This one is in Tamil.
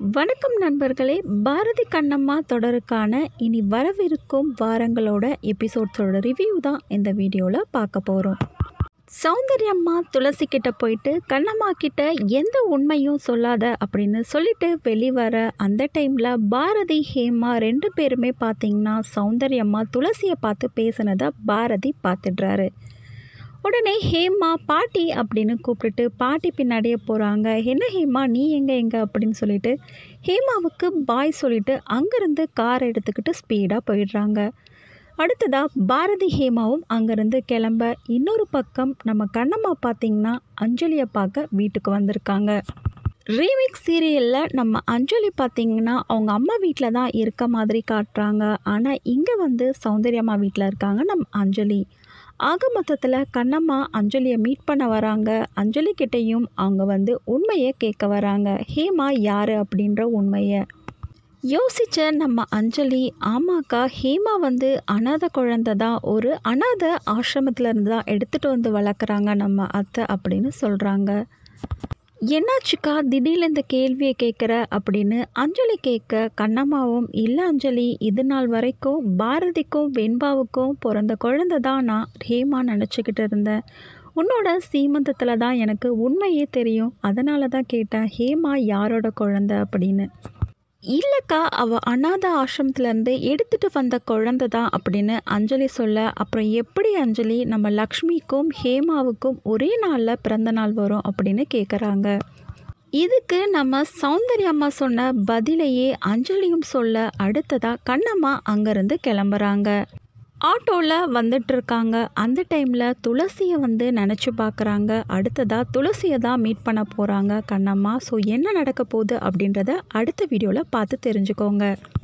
வணக்கம் நண்பர்களே பாரதி கண்ணம்மா தொடருக்கான இனி வரவிருக்கும் வாரங்களோட எபிசோட்ஸோட ரிவ்யூ தான் இந்த வீடியோவில் பார்க்க போகிறோம் சௌந்தர்யம்மா துளசி கிட்ட போயிட்டு கண்ணம்மா கிட்ட எந்த உண்மையும் சொல்லாத அப்படின்னு சொல்லிட்டு வெளிவர அந்த டைமில் பாரதி ஹேமா ரெண்டு பேருமே பார்த்தீங்கன்னா சௌந்தர்யம்மா துளசியை பார்த்து பேசினதை பாரதி பார்த்துடுறாரு உடனே ஹேமா பாட்டி அப்படின்னு கூப்பிட்டுட்டு பாட்டி பின்னாடியே போகிறாங்க என்ன ஹேமா நீ எங்கே எங்கே அப்படின்னு சொல்லிட்டு ஹேமாவுக்கு பாய் சொல்லிட்டு அங்கேருந்து கார் எடுத்துக்கிட்டு ஸ்பீடாக போயிடுறாங்க அடுத்ததாக பாரதி ஹேமாவும் அங்கேருந்து கிளம்ப இன்னொரு பக்கம் நம்ம கண்ணம்மா பார்த்திங்கன்னா அஞ்சலியை பார்க்க வீட்டுக்கு வந்திருக்காங்க ரீமிக் சீரியலில் நம்ம அஞ்சலி பார்த்திங்கன்னா அவங்க அம்மா வீட்டில் தான் இருக்க மாதிரி காட்டுறாங்க ஆனால் இங்கே வந்து சௌந்தர்யம்மா வீட்டில் இருக்காங்க நம்ம அஞ்சலி ஆக மொத்தத்தில் கண்ணம்மா அஞ்சலியை மீட் பண்ண வராங்க அஞ்சலி கிட்டேயும் அவங்க வந்து உண்மையை கேட்க வராங்க ஹேமா யார் அப்படின்ற உண்மையை யோசித்த நம்ம அஞ்சலி ஆமாக்கா ஹேமா வந்து அனாதை குழந்தை தான் ஒரு அனாதை ஆசிரமத்தில் இருந்து தான் எடுத்துகிட்டு வந்து வளர்க்குறாங்க நம்ம அத்தை அப்படின்னு சொல்கிறாங்க என்னாச்சுக்கா திடீர்னு இந்த கேள்வியை கேட்குற அப்படின்னு அஞ்சலி கேட்க கண்ணம்மாவும் இல்லை அஞ்சலி இது நாள் வரைக்கும் பாரதிக்கும் வெண்பாவுக்கும் பிறந்த குழந்தை தான் நான் ஹேமா நினச்சிக்கிட்டு இருந்தேன் உன்னோட சீமந்தத்தில் தான் எனக்கு உண்மையே தெரியும் அதனால தான் கேட்டேன் ஹேமா யாரோட குழந்தை அப்படின்னு இல்லைக்கா அவள் அனாத ஆசிரமத்துலேருந்து எடுத்துகிட்டு வந்த குழந்தை தான் அப்படின்னு அஞ்சலி சொல்ல அப்புறம் எப்படி அஞ்சலி நம்ம லக்ஷ்மிக்கும் ஹேமாவுக்கும் ஒரே நாளில் பிறந்த நாள் வரும் அப்படின்னு கேட்குறாங்க இதுக்கு நம்ம சௌந்தர்யம்மா சொன்ன பதிலையே அஞ்சலியும் சொல்ல அடுத்ததாக கண்ணம்மா அங்கேருந்து கிளம்புறாங்க ஆட்டோவில் வந்துட்டுருக்காங்க அந்த டைமில் துளசியை வந்து நினச்சி பார்க்குறாங்க அடுத்ததாக துளசியை தான் மீட் பண்ண போகிறாங்க கண்ணம்மா ஸோ என்ன நடக்க போகுது அப்படின்றத அடுத்த வீடியோவில் பார்த்து தெரிஞ்சுக்கோங்க